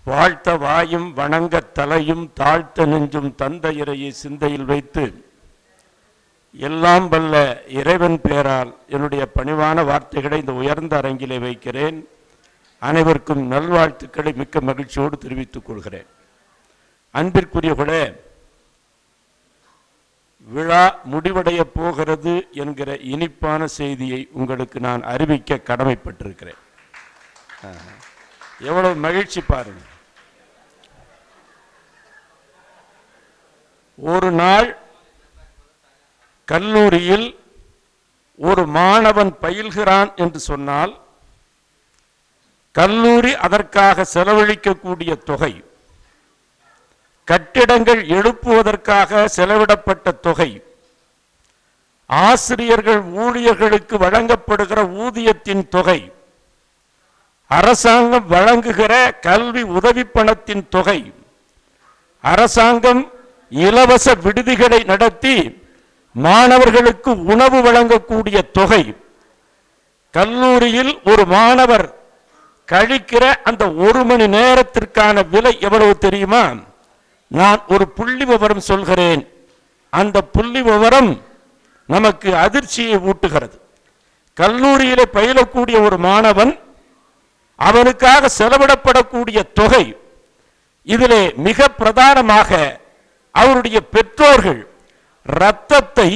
வாழ்த்த வாயும் வணங்கத் தலையும் தாழ்த்த நெஞ்சும் தந்தையரையை சிந்தையில் வைத்து எல்லாம் வல்ல இறைவன் பேரால் என்னுடைய பணிவான வார்த்தைகளை இந்த உயர்ந்த அரங்கிலே வைக்கிறேன் அனைவருக்கும் நல்வாழ்த்துக்களை மிக்க மகிழ்ச்சியோடு தெரிவித்துக் கொள்கிறேன் அன்பிற்குரியவர்களே விழா முடிவடைய போகிறது என்கிற இனிப்பான செய்தியை உங்களுக்கு நான் அறிவிக்க கடமைப்பட்டிருக்கிறேன் ஆஹா. எவ்வளவு மகிழ்ச்சி பாருங்க ஒரு நாள் கல்லூரியில் ஒரு மாணவன் பயில்கிறான் என்று சொன்னால் கல்லூரி அதற்காக செலவழிக்கக்கூடிய தொகை கட்டிடங்கள் எழுப்புவதற்காக செலவிடப்பட்ட தொகை ஆசிரியர்கள் ஊழியர்களுக்கு வழங்கப்படுகிற ஊதியத்தின் தொகை அரசாங்கம் வழங்குகிற கல்வி உதவி பணத்தின் தொகை அரசாங்கம் இலவச விடுதிகளை நடத்தி மாணவர்களுக்கு உணவு வழங்கக்கூடிய தொகை கல்லூரியில் ஒரு மாணவர் கழிக்கிற அந்த ஒரு மணி நேரத்திற்கான விலை எவ்வளவு தெரியுமா நான் ஒரு புள்ளி விவரம் சொல்கிறேன் அந்த புள்ளி விவரம் நமக்கு அதிர்ச்சியை ஊட்டுகிறது கல்லூரியிலே பயிலக்கூடிய ஒரு மாணவன் அவனுக்காக செலவிடப்படக்கூடிய தொகை இதிலே மிக பிரதானமாக அவருடைய பெற்றோர்கள் இரத்தத்தை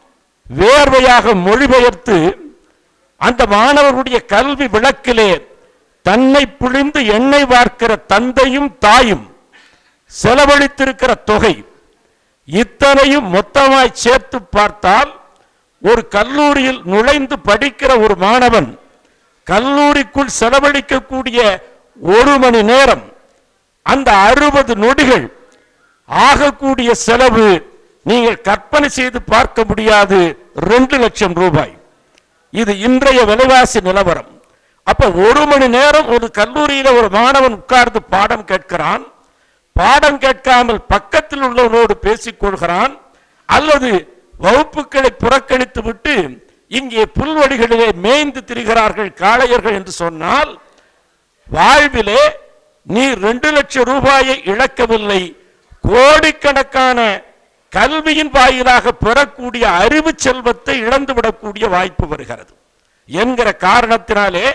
வேர்வையாக மொழிபெயர்த்து அந்த மாணவருடைய கல்வி விளக்கிலே தன்னை புழிந்து எண்ணெய் வார்க்கிற தந்தையும் தாயும் செலவழித்திருக்கிற தொகை இத்தனையும் மொத்தமாய் சேர்த்து பார்த்தால் ஒரு கல்லூரியில் நுழைந்து படிக்கிற ஒரு மாணவன் கல்லூரிக்குள் செலவழிக்கக்கூடிய ஒரு மணி நேரம் அந்த அறுபது நொடிகள் ஆகக்கூடிய செலவு நீங்கள் கற்பனை செய்து பார்க்க முடியாது ரெண்டு லட்சம் ரூபாய் இது இன்றைய விலைவாசி நிலவரம் அப்ப ஒரு மணி நேரம் ஒரு கல்லூரியில ஒரு மாணவன் உட்கார்ந்து பாடம் கேட்கிறான் பாடம் கேட்காமல் பக்கத்தில் உள்ளவனோடு பேசிக் கொள்கிறான் அல்லது வகுப்புகளை புறக்கணித்து விட்டு இங்கே புல்வெளிகளிலே மேய்ந்து திரிகிறார்கள் காளையர்கள் என்று சொன்னால் வாழ்விலே நீ ரெண்டு லட்சம் ரூபாயை இழக்கவில்லை கோடிக்கணக்கான கல்வியின் வாயிலாக பெறக்கூடிய அறிவு செல்வத்தை இழந்துவிடக்கூடிய வாய்ப்பு வருகிறது என்கிற காரணத்தினாலே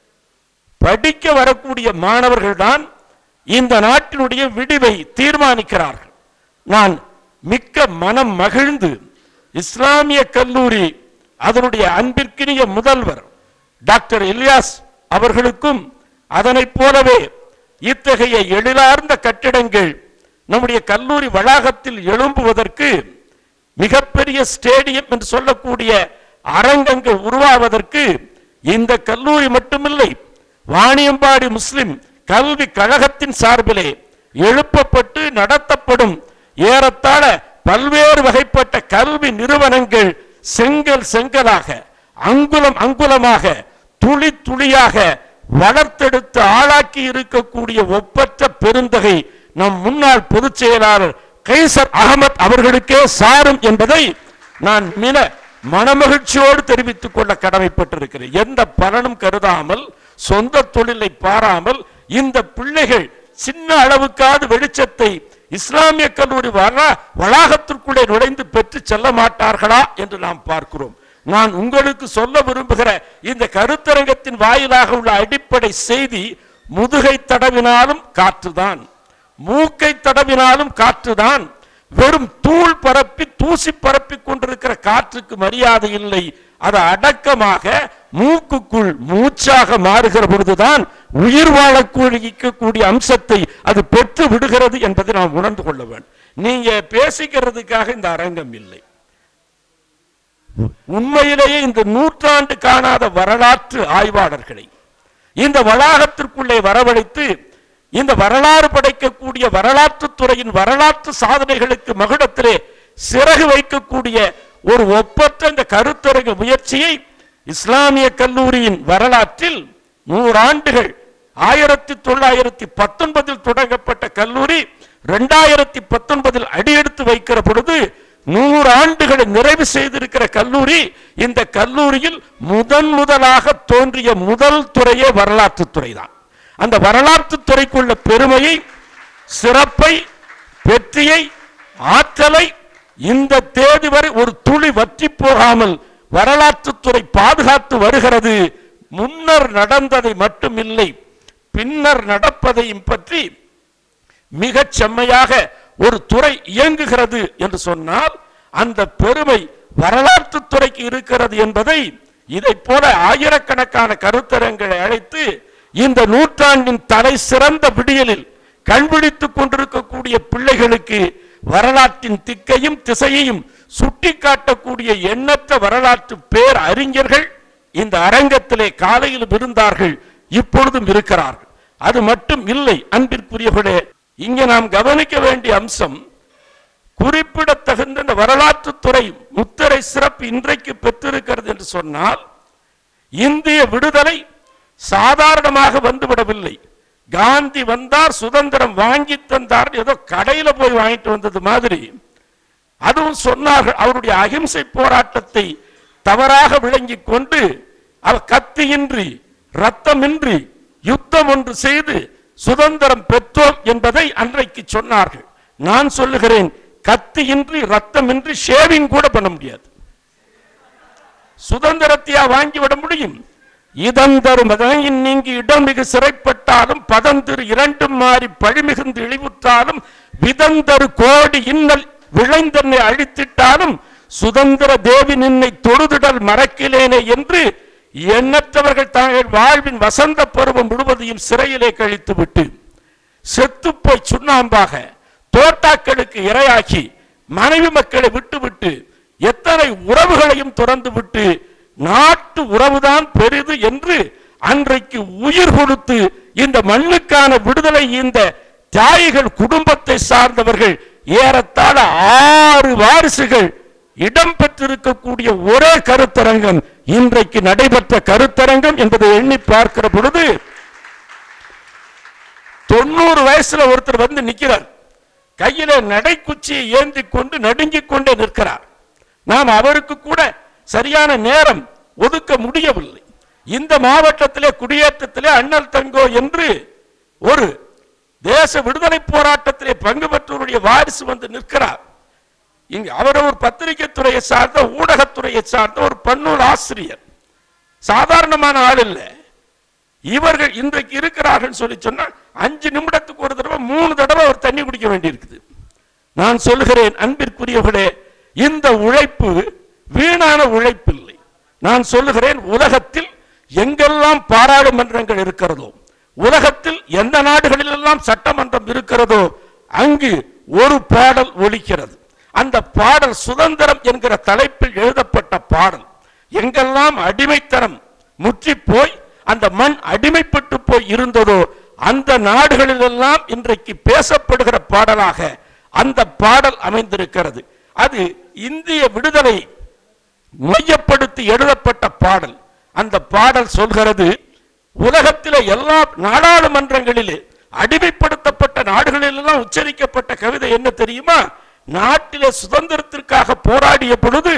படிக்க வரக்கூடிய மாணவர்கள் தான் இந்த நாட்டினுடைய விடிவை தீர்மானிக்கிறார்கள் நான் மிக்க மனம் மகிழ்ந்து இஸ்லாமிய கல்லூரி அதனுடைய அன்பிற்கினிய முதல்வர் டாக்டர் இலியாஸ் அவர்களுக்கும் அதனைப் போலவே இத்தகைய எழிலார்ந்த கட்டிடங்கள் நம்முடைய கல்லூரி வளாகத்தில் எழும்புவதற்கு மிகப்பெரிய ஸ்டேடியம் என்று சொல்லக்கூடிய அரங்கங்கள் உருவாவதற்கு இந்த கல்லூரி மட்டுமில்லை வாணியம்பாடி முஸ்லிம் கல்வி கழகத்தின் சார்பிலே எழுப்பப்பட்டு நடத்தப்படும் ஏறத்தாழ பல்வேறு வகைப்பட்ட கல்வி நிறுவனங்கள் செங்கல் செங்கலாக அங்குலம் அங்குலமாக துளி துளியாக வளர்த்தெடுத்து ஆளாக்கி இருக்கக்கூடிய ஒப்பற்ற பெருந்தகை நம் முன்னாள் பொதுச் செயலாளர் கைசர் அகமத் அவர்களுக்கே சாரும் என்பதை நான் மின மனமகிழ்ச்சியோடு தெரிவித்துக் கொள்ள கடமைப்பட்டிருக்கிறேன் எந்த பலனும் கருதாமல் சொந்த தொழிலை பாராமல் இந்த பிள்ளைகள் சின்ன அளவுக்காவது வெளிச்சத்தை இஸ்லாமிய கல்லூரி வளா வளாகத்திற்குள்ளே நுழைந்து பெற்று செல்ல மாட்டார்களா என்று நாம் பார்க்கிறோம் நான் உங்களுக்கு சொல்ல விரும்புகிற இந்த கருத்தரங்கத்தின் வாயிலாக உள்ள அடிப்படை செய்தி முதுகை தடவினாலும் காற்றுதான் மூக்கை தடவினாலும் காற்றுதான் வெறும் தூள் பரப்பி தூசி பரப்பி கொண்டிருக்கிற காற்றுக்கு மரியாதை இல்லை அது அடக்கமாக மூக்குக்குள் மூச்சாக மாறுகிற பொழுதுதான் உயிர் வாழக்கூடிய அம்சத்தை அது பெற்று விடுகிறது என்பதை நாம் உணர்ந்து கொள்ள வேண்டும் நீங்க பேசிக்கிறதுக்காக இந்த அரங்கம் இல்லை உண்மையிலேயே இந்த நூற்றாண்டு காணாத வரலாற்று ஆய்வாளர்களை இந்த வளாகத்திற்குள்ளே வரவழைத்து இந்த வரலாறு படைக்கக்கூடிய வரலாற்று துறையின் வரலாற்று சாதனைகளுக்கு மகுடத்திலே சிறகு வைக்கக்கூடிய ஒரு ஒப்பற்ற இந்த கருத்தரங்க முயற்சியை இஸ்லாமிய கல்லூரியின் வரலாற்றில் நூறாண்டுகள் ஆயிரத்தி தொள்ளாயிரத்தி பத்தொன்பதில் தொடங்கப்பட்ட கல்லூரி இரண்டாயிரத்தி பத்தொன்பதில் அடியெடுத்து வைக்கிற பொழுது நூறு ஆண்டுகளை நிறைவு செய்திருக்கிற கல்லூரி இந்த கல்லூரியில் முதன் முதலாக தோன்றிய முதல் துறையே வரலாற்று துறை தான் அந்த வரலாற்று துறைக்குள்ள பெருமையை சிறப்பை வெற்றியை ஆற்றலை இந்த தேதி வரை ஒரு துளி வற்றி போகாமல் வரலாற்றுத்துறை பாதுகாத்து வருகிறது முன்னர் நடந்ததை மட்டுமில்லை பின்னர் நடப்பதையும் பற்றி மிகச் செம்மையாக ஒரு துறை இயங்குகிறது என்று சொன்னால் அந்த பெருமை வரலாற்று துறைக்கு இருக்கிறது என்பதை இதை போல ஆயிரக்கணக்கான கருத்தரங்களை அழைத்து இந்த நூற்றாண்டின் தலை சிறந்த விடியலில் கண்பிடித்துக் கொண்டிருக்கக்கூடிய பிள்ளைகளுக்கு வரலாற்றின் திக்கையும் திசையையும் சுட்டிக்காட்டக்கூடிய எண்ணற்ற வரலாற்று பேர் அறிஞர்கள் இந்த அரங்கத்திலே காலையில் இருந்தார்கள் இப்பொழுதும் இருக்கிறார்கள் அது மட்டும் இல்லை அன்பிற்குரியவர்களே இங்கே நாம் கவனிக்க வேண்டிய அம்சம் குறிப்பிடத்தகுந்த இந்த வரலாற்று துறை முத்திரை சிறப்பு இன்றைக்கு பெற்றிருக்கிறது என்று சொன்னால் இந்திய விடுதலை சாதாரணமாக வந்துவிடவில்லை காந்தி வந்தார் சுதந்திரம் வாங்கி தந்தார் ஏதோ கடையில போய் வாங்கிட்டு வந்தது மாதிரி அதுவும் சொன்னார்கள் அவருடைய அகிம்சை போராட்டத்தை தவறாக விளங்கிக் கொண்டு அவர் கத்தியின்றி ரத்தமின்றி யுத்தம் ஒன்று செய்து சுதந்திரம் பெற்றோம் என்பதை அன்றைக்கு சொன்னார்கள் நான் சொல்லுகிறேன் கத்தியின்றி ரத்தமின்றி ஷேவிங் கூட பண்ண முடியாது சுதந்திரத்தையா வாங்கி விட முடியும் இதந்தரும் அதனையின் நீங்கி இடம் மிகு சிறைப்பட்டாலும் பதந்திரு இரண்டும் மாறி பழிமிகுந்து இழிவுற்றாலும் விதந்தரு கோடி இன்னல் விளைந்தன்னை அழித்திட்டாலும் சுதந்திர தேவி நின்னை தொழுதிடல் மறக்கிலேனே என்று எண்ணற்றவர்கள் தாங்கள் வாழ்வின் வசந்த பருவம் முழுவதையும் சிறையிலே கழித்து விட்டு செத்துப்போய் சுண்ணாம்பாக தோட்டாக்களுக்கு இரையாக்கி மனைவி மக்களை விட்டுவிட்டு எத்தனை உறவுகளையும் துறந்து விட்டு நாட்டு உறவுதான் பெரிது என்று அன்றைக்கு உயிர் கொடுத்து இந்த மண்ணுக்கான விடுதலை இந்த தியாகிகள் குடும்பத்தை சார்ந்தவர்கள் ஏறத்தாழ ஆறு வாரிசுகள் இடம் பெற்றிருக்கக்கூடிய ஒரே கருத்தரங்கம் இன்றைக்கு நடைபெற்ற கருத்தரங்கம் என்பதை எண்ணி பார்க்கிற பொழுது தொண்ணூறு வயசுல ஒருத்தர் வந்து நிக்கிறார் கையில நடைக்குச்சியை ஏந்தி கொண்டு நடுங்கிக் கொண்டே நிற்கிறார் நாம் அவருக்கு கூட சரியான நேரம் ஒதுக்க முடியவில்லை இந்த மாவட்டத்திலே குடியேற்றத்திலே அண்ணல் தங்கோ என்று ஒரு தேச விடுதலை போராட்டத்திலே பங்கு பெற்றவருடைய வாரிசு வந்து நிற்கிறார் இங்கு அவர் ஒரு பத்திரிகை துறையை சார்ந்த ஊடகத்துறையை சார்ந்த ஒரு பன்னூல் ஆசிரியர் சாதாரணமான ஆள் இல்லை இவர்கள் இன்றைக்கு இருக்கிறார்கள் சொல்லி சொன்னால் அஞ்சு நிமிடத்துக்கு ஒரு தடவை மூணு தடவை அவர் தண்ணி குடிக்க வேண்டியிருக்குது நான் சொல்கிறேன் அன்பிற்குரியவர்களே இந்த உழைப்பு வீணான உழைப்பில்லை நான் சொல்லுகிறேன் உலகத்தில் எங்கெல்லாம் பாராளுமன்றங்கள் இருக்கிறதோ உலகத்தில் எந்த நாடுகளிலெல்லாம் சட்டமன்றம் இருக்கிறதோ அங்கு ஒரு பாடல் ஒலிக்கிறது அந்த பாடல் சுதந்திரம் என்கிற தலைப்பில் எழுதப்பட்ட பாடல் எங்கெல்லாம் அடிமைத்தனம் முற்றி போய் அந்த மண் அடிமைப்பட்டு போய் இருந்ததோ அந்த நாடுகளிலெல்லாம் இன்றைக்கு பேசப்படுகிற பாடலாக அந்த பாடல் அமைந்திருக்கிறது அது இந்திய விடுதலை மையப்படுத்தி எழுதப்பட்ட பாடல் அந்த பாடல் சொல்கிறது உலகத்திலே எல்லா நாடாளுமன்றங்களிலே அடிமைப்படுத்தப்பட்ட நாடுகளிலெல்லாம் உச்சரிக்கப்பட்ட கவிதை என்ன தெரியுமா நாட்டிலே சுதந்திரத்திற்காக போராடிய பொழுது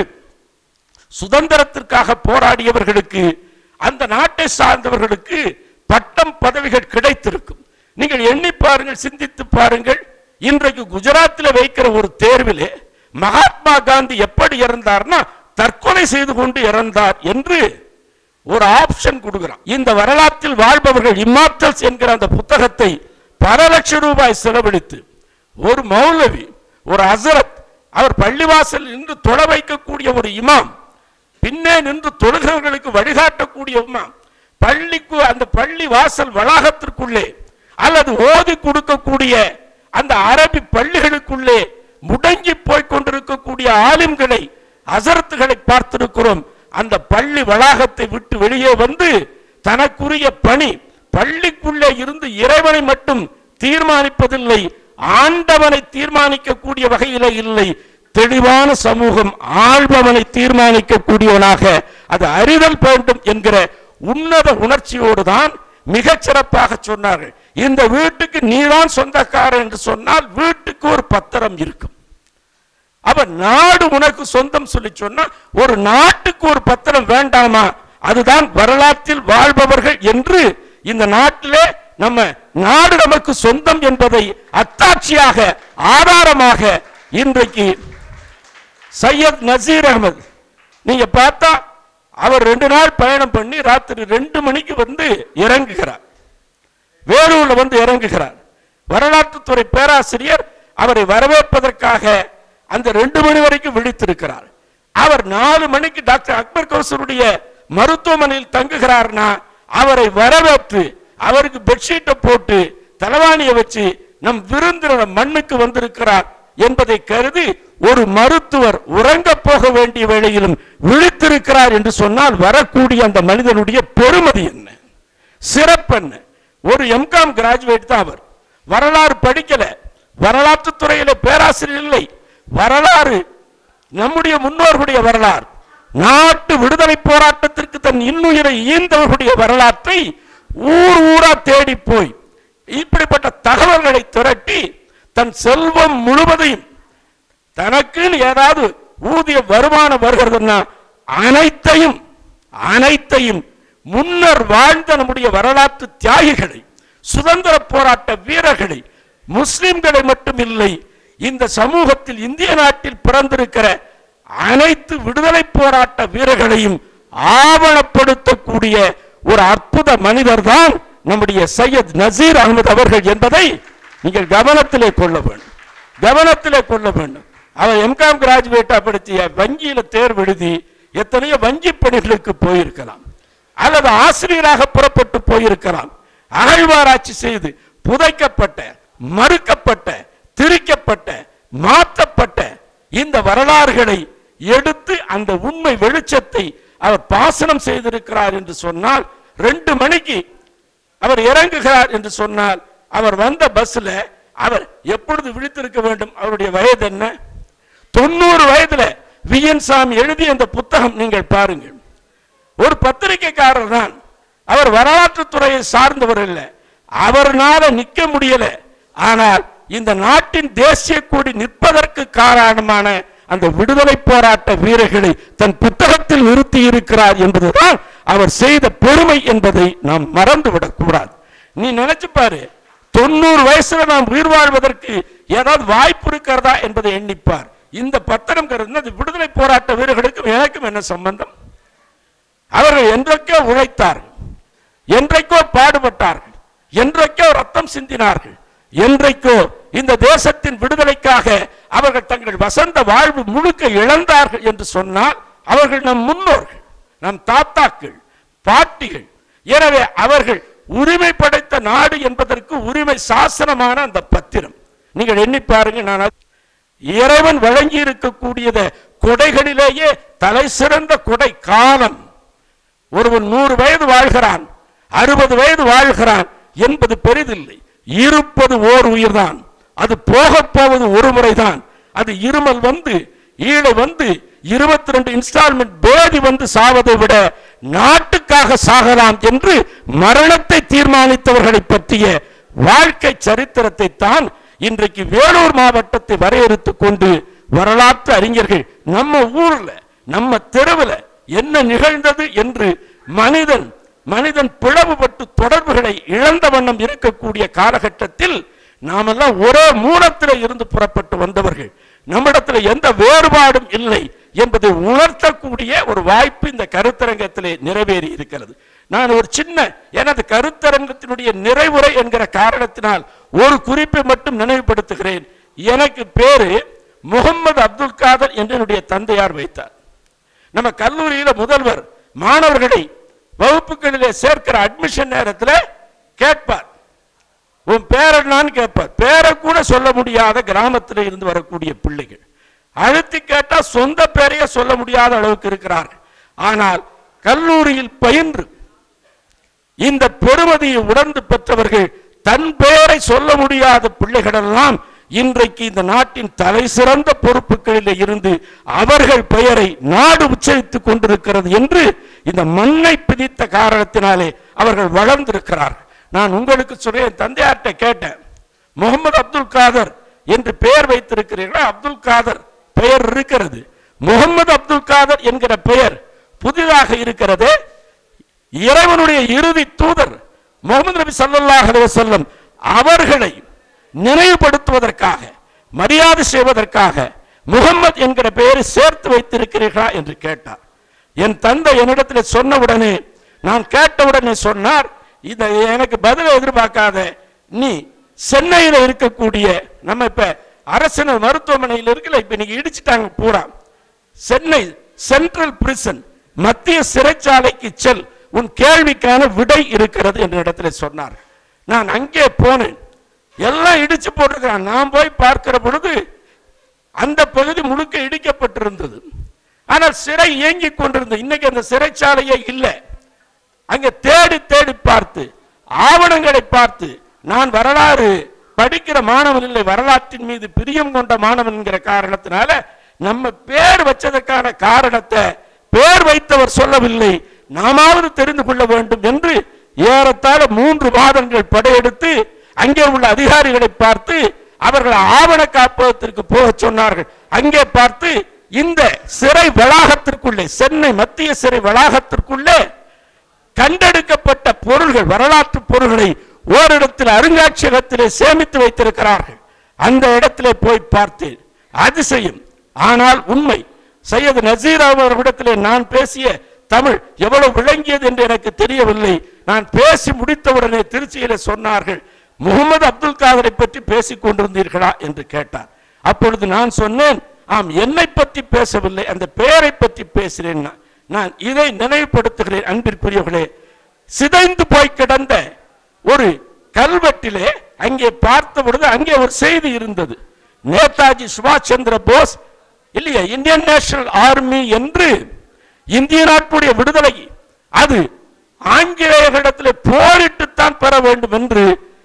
சுதந்திரத்திற்காக போராடியவர்களுக்கு அந்த நாட்டை சார்ந்தவர்களுக்கு பட்டம் பதவிகள் கிடைத்திருக்கும் நீங்கள் எண்ணி பாருங்கள் சிந்தித்து பாருங்கள் இன்றைக்கு குஜராத்தில் வைக்கிற ஒரு தேர்விலே மகாத்மா காந்தி எப்படி இறந்தார்னா தற்கொலை செய்து கொண்டு இறந்தார் என்று ஒரு ஆப்ஷன் கொடுக்கிறான் இந்த வரலாற்றில் வாழ்பவர்கள் இம்மார்டல்ஸ் என்கிற அந்த புத்தகத்தை பல லட்சம் ரூபாய் செலவழித்து ஒரு மௌலவி ஒரு ஹசரத் அவர் பள்ளிவாசல் நின்று தொழ வைக்கக்கூடிய ஒரு இமாம் பின்னே நின்று தொழுகிறவர்களுக்கு வழிகாட்டக்கூடிய இமாம் பள்ளிக்கு அந்த பள்ளி வாசல் வளாகத்திற்குள்ளே அல்லது ஓதி கொடுக்கக்கூடிய அந்த அரபி பள்ளிகளுக்குள்ளே முடங்கி போய் கொண்டிருக்கக்கூடிய ஆலிம்களை அசரத்துகளை பார்த்திருக்கிறோம் அந்த பள்ளி வளாகத்தை விட்டு வெளியே வந்து தனக்குரிய பணி பள்ளிக்குள்ளே இருந்து இறைவனை மட்டும் தீர்மானிப்பதில்லை ஆண்டவனை தீர்மானிக்கக்கூடிய வகையிலே இல்லை தெளிவான சமூகம் ஆள்பவனை தீர்மானிக்கக்கூடியவனாக அது அறிதல் வேண்டும் என்கிற உன்னத உணர்ச்சியோடு தான் மிகச் சிறப்பாக சொன்னார்கள் இந்த வீட்டுக்கு நீதான் சொந்தக்காரன் என்று சொன்னால் வீட்டுக்கு ஒரு பத்திரம் இருக்கும் அப்ப நாடு உனக்கு சொந்தம் சொல்லி சொன்னா ஒரு நாட்டுக்கு ஒரு பத்திரம் வேண்டாமா அதுதான் வரலாற்றில் வாழ்பவர்கள் என்று இந்த நாட்டிலே நம்ம நாடு நமக்கு சொந்தம் என்பதை அத்தாட்சியாக ஆதாரமாக இன்றைக்கு சையத் நசீர் அகமது நீங்க பார்த்தா அவர் ரெண்டு நாள் பயணம் பண்ணி ராத்திரி ரெண்டு மணிக்கு வந்து இறங்குகிறார் வேலூர்ல வந்து இறங்குகிறார் வரலாற்றுத்துறை பேராசிரியர் அவரை வரவேற்பதற்காக அந்த ரெண்டு மணி வரைக்கும் விழித்திருக்கிறார் அவர் நாலு மணிக்கு டாக்டர் அக்பர் கௌசருடைய மருத்துவமனையில் தங்குகிறார்னா அவரை வரவேற்று அவருக்கு பெட்ஷீட்டை போட்டு தலைவாணியை வச்சு நம் விருந்தினர் மண்ணுக்கு வந்திருக்கிறார் என்பதை கருதி ஒரு மருத்துவர் உறங்க போக வேண்டிய வேளையிலும் விழித்திருக்கிறார் என்று சொன்னால் வரக்கூடிய அந்த மனிதனுடைய பெருமதி என்ன சிறப்பென்ன ஒரு எம்காம் கிராஜுவேட் தான் அவர் வரலாறு படிக்கல வரலாற்று துறையில பேராசிரியர் இல்லை வரலாறு நம்முடைய முன்னோர்களுடைய வரலாறு நாட்டு விடுதலை போராட்டத்திற்கு தன் இன்னுயிரை ஈந்தவர்களுடைய வரலாற்றை ஊர் ஊரா தேடி போய் இப்படிப்பட்ட தகவல்களை திரட்டி தன் செல்வம் முழுவதையும் தனக்குன்னு ஏதாவது ஊதிய வருமானம் வருகிறதுன்னா அனைத்தையும் அனைத்தையும் முன்னர் வாழ்ந்த நம்முடைய வரலாற்று தியாகிகளை சுதந்திர போராட்ட வீரர்களை முஸ்லிம்களை மட்டுமில்லை இந்த சமூகத்தில் இந்திய நாட்டில் பிறந்திருக்கிற அனைத்து விடுதலை போராட்ட வீரர்களையும் ஆவணப்படுத்தக்கூடிய ஒரு அற்புத மனிதர் தான் நம்முடைய சையத் நசீர் அகமது அவர்கள் என்பதை நீங்கள் கவனத்திலே கொள்ள வேண்டும் கவனத்திலே கொள்ள வேண்டும் அவர் எம்காம் கிராஜுவேட்டா படித்திய வங்கியில தேர்வு எழுதி எத்தனையோ வங்கி பணிகளுக்கு போயிருக்கலாம் அல்லது ஆசிரியராக புறப்பட்டு போயிருக்கலாம் அகழ்வாராய்ச்சி செய்து புதைக்கப்பட்ட மறுக்கப்பட்ட திரிக்கப்பட்ட மாற்றப்பட்ட இந்த வரலாறுகளை எடுத்து அந்த உண்மை வெளிச்சத்தை அவர் பாசனம் செய்திருக்கிறார் என்று சொன்னால் ரெண்டு மணிக்கு அவர் இறங்குகிறார் என்று சொன்னால் அவர் வந்த பஸ்ல அவர் எப்பொழுது விழித்திருக்க வேண்டும் அவருடைய வயது என்ன தொண்ணூறு வயதுல விஎன் சாமி எழுதிய அந்த புத்தகம் நீங்கள் பாருங்கள் ஒரு பத்திரிகைக்காரர் தான் அவர் வரலாற்று துறையை சார்ந்தவர் இல்லை அவர்னால நிக்க முடியல ஆனால் இந்த நாட்டின் தேசிய கொடி நிற்பதற்கு காரணமான அந்த விடுதலை போராட்ட வீரர்களை தன் புத்தகத்தில் நிறுத்தி இருக்கிறார் என்பதுதான் அவர் செய்த பெருமை என்பதை நாம் மறந்துவிடக் கூடாது நீ நினைச்சு பாரு தொண்ணூறு வயசுல நாம் உயிர் வாழ்வதற்கு ஏதாவது வாய்ப்பு இருக்கிறதா என்பதை எண்ணிப்பார் இந்த பத்திரம் கருது அது விடுதலை போராட்ட வீரர்களுக்கும் எனக்கும் என்ன சம்பந்தம் அவர்கள் என்றைக்கோ உழைத்தார்கள் என்றைக்கோ பாடுபட்டார்கள் என்றைக்கோ ரத்தம் சிந்தினார்கள் என்றைக்கோ இந்த தேசத்தின் விடுதலைக்காக அவர்கள் தங்கள் வசந்த வாழ்வு முழுக்க இழந்தார்கள் என்று சொன்னால் அவர்கள் நம் முன்னோர்கள் நம் தாத்தாக்கள் பாட்டிகள் எனவே அவர்கள் உரிமை படைத்த நாடு என்பதற்கு உரிமை சாசனமான அந்த பத்திரம் நீங்கள் எண்ணி பாருங்க நான் அது- இறைவன் வழங்கி இருக்கக்கூடியத கொடைகளிலேயே தலை சிறந்த கொடை காலம் ஒருவன் நூறு வயது வாழ்கிறான் அறுபது வயது வாழ்கிறான் என்பது பெரிதில்லை இருப்பது ஓர் உயிர்தான் அது போக போவது ஒரு முறைதான் அது இருமல் வந்து ஈழை வந்து இருபத்தி ரெண்டு இன்ஸ்டால்மெண்ட் பேதி வந்து சாவதை விட நாட்டுக்காக சாகலாம் என்று மரணத்தை தீர்மானித்தவர்களை பற்றிய வாழ்க்கை சரித்திரத்தை தான் இன்றைக்கு வேலூர் மாவட்டத்தை வரையறுத்துக் கொண்டு வரலாற்று அறிஞர்கள் நம்ம ஊர்ல நம்ம தெருவுல என்ன நிகழ்ந்தது என்று மனிதன் மனிதன் பிளவுபட்டு தொடர்புகளை இழந்த வண்ணம் இருக்கக்கூடிய காலகட்டத்தில் நாமெல்லாம் ஒரே மூலத்தில் இருந்து புறப்பட்டு வந்தவர்கள் நம்மிடத்தில் எந்த வேறுபாடும் இல்லை என்பதை உணர்த்தக்கூடிய ஒரு வாய்ப்பு இந்த கருத்தரங்கத்திலே நிறைவேறி இருக்கிறது நான் ஒரு சின்ன எனது கருத்தரங்கத்தினுடைய நிறைவுரை என்கிற காரணத்தினால் ஒரு குறிப்பை மட்டும் நினைவுபடுத்துகிறேன் எனக்கு பேரு முகமது அப்துல் காதர் என்று என்னுடைய தந்தையார் வைத்தார் நம்ம கல்லூரியில முதல்வர் மாணவர்களை வகுப்புகளிலே சேர்க்கிற அட்மிஷன் நேரத்தில் கேட்பார் உன் பேர் என்னன்னு கேட்பார் பேரை கூட சொல்ல முடியாத கிராமத்தில் இருந்து வரக்கூடிய பிள்ளைகள் அழுத்தி கேட்டா சொந்த பேரையே சொல்ல முடியாத அளவுக்கு இருக்கிறார்கள் ஆனால் கல்லூரியில் பயின்று இந்த பெருமதியை உணர்ந்து பெற்றவர்கள் தன் பெயரை சொல்ல முடியாத பிள்ளைகளெல்லாம் இன்றைக்கு இந்த நாட்டின் தலை சிறந்த பொறுப்புகளில் இருந்து அவர்கள் பெயரை நாடு உச்சரித்துக் கொண்டிருக்கிறது என்று இந்த மண்ணை பிதித்த காரணத்தினாலே அவர்கள் வளர்ந்திருக்கிறார்கள் நான் உங்களுக்கு சொல்றேன் என் தந்தையார்ட்ட கேட்டேன் முகமது அப்துல் காதர் என்று பெயர் வைத்திருக்கிறீர்களா அப்துல் காதர் பெயர் இருக்கிறது முகமது அப்துல் காதர் என்கிற பெயர் புதிதாக இருக்கிறது இறைவனுடைய இறுதி தூதர் முகமது நபி ஸல்லல்லாஹு அலைஹி வஸல்லம் அவர்களை நினைவுபடுத்துவதற்காக மரியாதை செய்வதற்காக முகம்மது என்கிற பெயரை சேர்த்து வைத்திருக்கிறீர்களா என்று கேட்டார் என் தந்தை என்னிடத்தில் சொன்னவுடனே நான் கேட்டவுடனே சொன்னார் இதை எனக்கு பதிலை எதிர்பார்க்காத நீ சென்னையில் இருக்கக்கூடிய நம்ம இப்ப அரசின மருத்துவமனையில் இருக்கல இப்ப நீங்க இடிச்சிட்டாங்க பூரா சென்னை சென்ட்ரல் பிரிசன் மத்திய சிறைச்சாலைக்கு செல் உன் கேள்விக்கான விடை இருக்கிறது என்ற இடத்துல சொன்னார் நான் அங்கே போனேன் எல்லாம் இடிச்சு போட்டிருக்கிறான் நான் போய் பார்க்கிற பொழுது அந்த பகுதி முழுக்க இடிக்கப்பட்டிருந்தது ஆனால் சிறை இயங்கிக் கொண்டிருந்தது இன்னைக்கு அந்த சிறைச்சாலையே இல்லை அங்க தேடி தேடி பார்த்து ஆவணங்களை பார்த்து நான் வரலாறு படிக்கிற மாணவன் இல்லை வரலாற்றின் மீது பிரியம் கொண்ட மாணவன் என்கிற காரணத்தினால நம்ம பேர் வச்சதற்கான காரணத்தை பேர் வைத்தவர் சொல்லவில்லை நாமாவது தெரிந்து கொள்ள வேண்டும் என்று ஏறத்தாழ மூன்று மாதங்கள் படையெடுத்து அங்கே உள்ள அதிகாரிகளை பார்த்து அவர்கள் ஆவண காப்பகத்திற்கு போக சொன்னார்கள் அங்கே பார்த்து இந்த சிறை வளாகத்திற்குள்ளே சென்னை மத்திய சிறை வளாகத்திற்குள்ளே கண்டெடுக்கப்பட்ட பொருள்கள் வரலாற்று பொருள்களை ஓரிடத்தில் அருங்காட்சியகத்திலே சேமித்து வைத்திருக்கிறார்கள் அந்த இடத்திலே போய் பார்த்தேன் அதிசயம் ஆனால் உண்மை சையது நசீர் அவர்களிடத்திலே நான் பேசிய தமிழ் எவ்வளவு விளங்கியது என்று எனக்கு தெரியவில்லை நான் பேசி முடித்தவுடனே திருச்சியில சொன்னார்கள் முகமது அப்துல் காதரை பற்றி பேசிக் கொண்டிருந்தீர்களா என்று கேட்டார் அப்பொழுது நான் சொன்னேன் ஆம் என்னை பற்றி பேசவில்லை அந்த பெயரை பற்றி பேசினேன் நான். நான் இதை நினைவுபடுத்துகிறேன் அன்பிற்குரியவர்களே சிதைந்து போய் கிடந்த ஒரு கல்வெட்டிலே அங்கே பார்த்த பொழுது அங்கே ஒரு செய்தி இருந்தது நேதாஜி சுபாஷ் சந்திர போஸ் இல்லையா இந்தியன் நேஷனல் ஆர்மி என்று இந்திய நாட்டுடைய விடுதலை அது ஆங்கிலேயர்களிடத்தில் போரிட்டுத்தான் பெற வேண்டும் என்று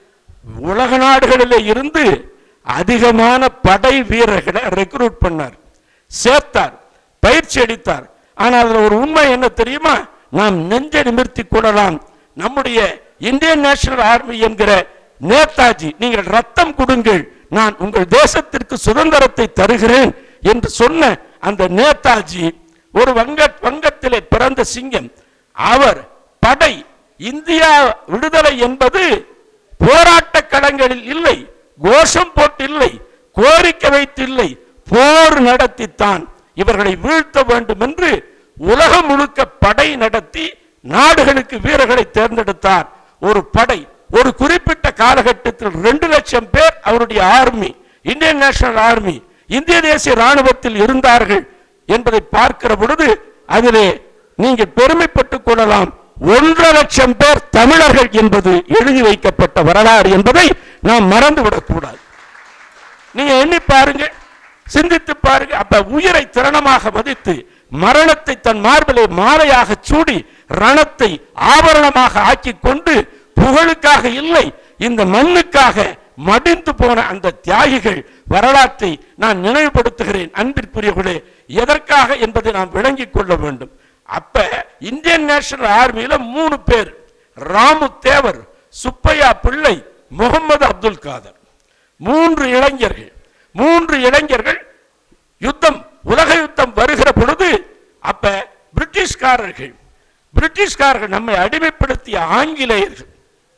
உலக நாடுகளிலே இருந்து அதிகமான படை வீரர்களை ரெக்ரூட் பண்ணார் சேர்த்தார் பயிற்சி அளித்தார் ஆனால் அதுல ஒரு உண்மை என்ன தெரியுமா நாம் நெஞ்சை நிமிர்த்தி கொள்ளலாம் நம்முடைய இந்தியன் நேஷனல் ஆர்மி என்கிற நேதாஜி நீங்கள் ரத்தம் கொடுங்கள் நான் உங்கள் தேசத்திற்கு சுதந்திரத்தை தருகிறேன் என்று சொன்ன அந்த நேதாஜி ஒரு வங்க வங்கத்திலே பிறந்த சிங்கம் அவர் படை இந்தியா விடுதலை என்பது போராட்ட களங்களில் இல்லை கோஷம் போட்டு இல்லை கோரிக்கை வைத்து இல்லை போர் நடத்தித்தான் இவர்களை வீழ்த்த வேண்டும் என்று உலகம் முழுக்க படை நடத்தி நாடுகளுக்கு வீரர்களை தேர்ந்தெடுத்தார் ஒரு படை ஒரு குறிப்பிட்ட காலகட்டத்தில் ரெண்டு லட்சம் பேர் அவருடைய ஆர்மி இந்தியன் நேஷனல் ஆர்மி இந்திய தேசிய ராணுவத்தில் இருந்தார்கள் என்பதை பார்க்கிற பொழுது அதிலே நீங்கள் பெருமைப்பட்டுக் கொள்ளலாம் ஒன்றரை லட்சம் பேர் தமிழர்கள் என்பது எழுதி வைக்கப்பட்ட வரலாறு என்பதை நாம் மறந்துவிடக் கூடாது நீங்க எண்ணி பாருங்க சிந்தித்து பாருங்க அப்ப உயிரை திறனமாக மதித்து மரணத்தை தன் மார்பிலே மாலையாக சூடி ரணத்தை ஆபரணமாக ஆக்கிக் கொண்டு புகழுக்காக இல்லை இந்த மண்ணுக்காக மடிந்து போன அந்த தியாகிகள் வரலாற்றை நான் நினைவுபடுத்துகிறேன் அன்பிற்குரியவர்களே எதற்காக என்பதை நாம் விளங்கிக் கொள்ள வேண்டும் அப்ப இந்தியன் நேஷனல் ஆர்மியில மூணு பேர் ராமு தேவர் சுப்பையா பிள்ளை முகமது அப்துல் காதர் மூன்று இளைஞர்கள் மூன்று இளைஞர்கள் யுத்தம் உலக யுத்தம் வருகிற பொழுது அப்ப பிரிட்டிஷ்காரர்கள் பிரிட்டிஷ்காரர்கள் நம்மை அடிமைப்படுத்திய ஆங்கிலேயர்கள்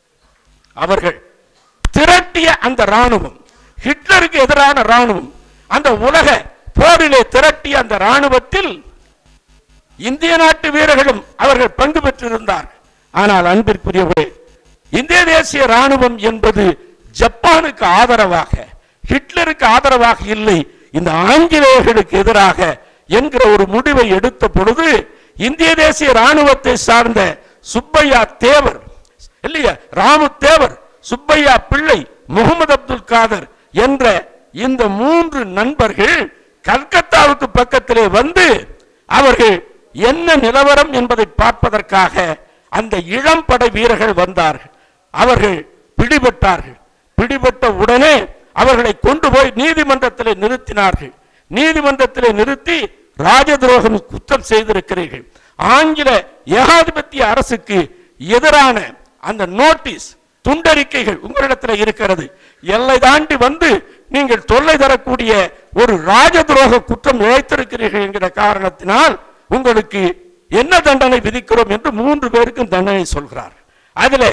அவர்கள் திரட்டிய அந்த ராணுவம் ஹிட்லருக்கு எதிரான ராணுவம் அந்த உலக போரிலே திரட்டிய அந்த ராணுவத்தில் இந்திய நாட்டு வீரர்களும் அவர்கள் பங்கு பெற்றிருந்தார் ஆனால் அன்பிற்குரியவரே இந்திய தேசிய ராணுவம் என்பது ஜப்பானுக்கு ஆதரவாக ஹிட்லருக்கு ஆதரவாக இல்லை இந்த ஆங்கிலேயர்களுக்கு எதிராக என்கிற ஒரு முடிவை எடுத்த பொழுது இந்திய தேசிய ராணுவத்தை சார்ந்த சுப்பையா தேவர் இல்லையா ராமு தேவர் சுப்பையா பிள்ளை முகமது அப்துல் காதர் என்ற இந்த மூன்று நண்பர்கள் கல்கத்தாவுக்கு பக்கத்திலே வந்து அவர்கள் என்ன நிலவரம் என்பதை பார்ப்பதற்காக அந்த இளம் படை வீரர்கள் வந்தார்கள் அவர்கள் பிடிபட்டார்கள் பிடிபட்ட உடனே அவர்களை கொண்டு போய் நீதிமன்றத்திலே நிறுத்தினார்கள் நீதிமன்றத்திலே நிறுத்தி ராஜ துரோகம் குற்றம் செய்திருக்கிறீர்கள் ஆங்கில ஏகாதிபத்திய அரசுக்கு எதிரான அந்த நோட்டீஸ் துண்டறிக்கைகள் உங்களிடத்தில் இருக்கிறது எல்லை தாண்டி வந்து நீங்கள் தொல்லை தரக்கூடிய ஒரு ராஜ துரோக குற்றம் இழைத்திருக்கிறீர்கள் என்கிற காரணத்தினால் உங்களுக்கு என்ன தண்டனை விதிக்கிறோம் என்று மூன்று பேருக்கும் தண்டனை சொல்கிறார் அதிலே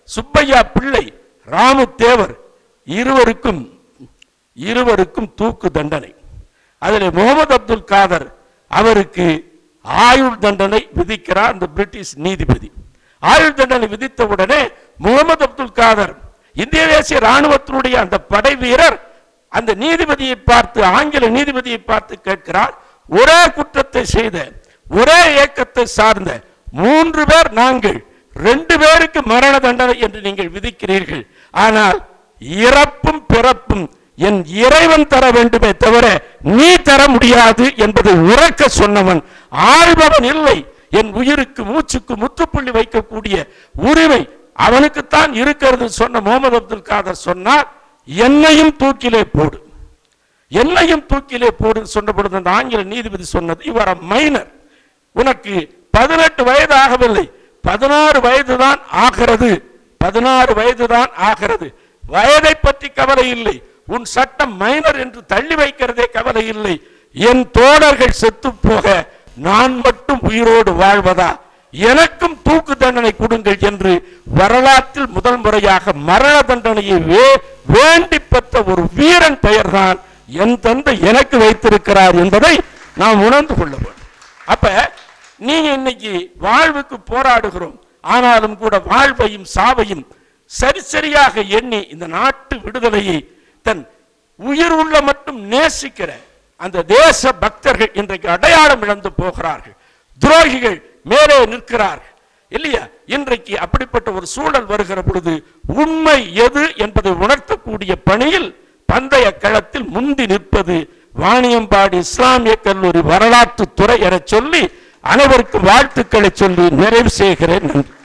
சுப்பையா பிள்ளை ராமு தேவர் இருவருக்கும் இருவருக்கும் தூக்கு தண்டனை அதில் முகமது அப்துல் காதர் அவருக்கு ஆயுள் தண்டனை விதிக்கிறார் அந்த பிரிட்டிஷ் நீதிபதி ஆயுள் தண்டனை விதித்த உடனே முகமது அப்துல் காதர் இந்திய தேசிய ராணுவத்தினுடைய அந்த படை வீரர் அந்த நீதிபதியை பார்த்து ஆங்கில நீதிபதியை பார்த்து கேட்கிறார் ஒரே குற்றத்தை செய்த ஒரே இயக்கத்தை சார்ந்த மூன்று பேர் நாங்கள் ரெண்டு பேருக்கு மரண தண்டனை என்று நீங்கள் விதிக்கிறீர்கள் ஆனால் இறப்பும் பிறப்பும் என் இறைவன் தர வேண்டுமே தவிர நீ தர முடியாது என்பதை உறக்க சொன்னவன் ஆள்பவன் இல்லை என் உயிருக்கு மூச்சுக்கு முற்றுப்புள்ளி வைக்கக்கூடிய உரிமை அவனுக்குத்தான் இருக்கிறது சொன்ன முகமது அப்துல் காதர் சொன்னார் என்னையும் தூக்கிலே போடு என்னையும் தூக்கிலே போடு சொன்ன பொழுது அந்த ஆங்கில நீதிபதி சொன்னது இவர் மைனர் உனக்கு பதினெட்டு வயது ஆகவில்லை பதினாறு வயதுதான் ஆகிறது பதினாறு வயதுதான் ஆகிறது வயதை பற்றி கவலை இல்லை உன் சட்டம் மைனர் என்று தள்ளி வைக்கிறதே கவலை இல்லை என் தோழர்கள் செத்து போக நான் மட்டும் உயிரோடு வாழ்வதா எனக்கும் தூக்கு தண்டனை கொடுங்கள் என்று வரலாற்றில் முதல் முறையாக மரண தண்டனையை வே- வேண்டி பெற்ற ஒரு வீரன் பெயர்தான் என் தந்தை எனக்கு வைத்திருக்கிறார் என்பதை நாம் உணர்ந்து கொள்ள வேண்டும் அப்ப நீங்க இன்னைக்கு வாழ்வுக்கு போராடுகிறோம் ஆனாலும் கூட வாழ்வையும் சாவையும் சரி சரியாக எண்ணி இந்த நாட்டு விடுதலையை தன் உயிர் உள்ள மட்டும் நேசிக்கிற அந்த தேச பக்தர்கள் இன்றைக்கு அடையாளம் இழந்து போகிறார்கள் துரோகிகள் மேலே நிற்கிறார்கள் இல்லையா இன்றைக்கு அப்படிப்பட்ட ஒரு சூழல் வருகிற பொழுது உண்மை எது என்பதை உணர்த்தக்கூடிய பணியில் பந்தய களத்தில் முந்தி நிற்பது வாணியம்பாடி இஸ்லாமிய கல்லூரி வரலாற்று துறை என சொல்லி அனைவருக்கும் வாழ்த்துக்களை சொல்லி நிறைவு செய்கிறேன் நன்றி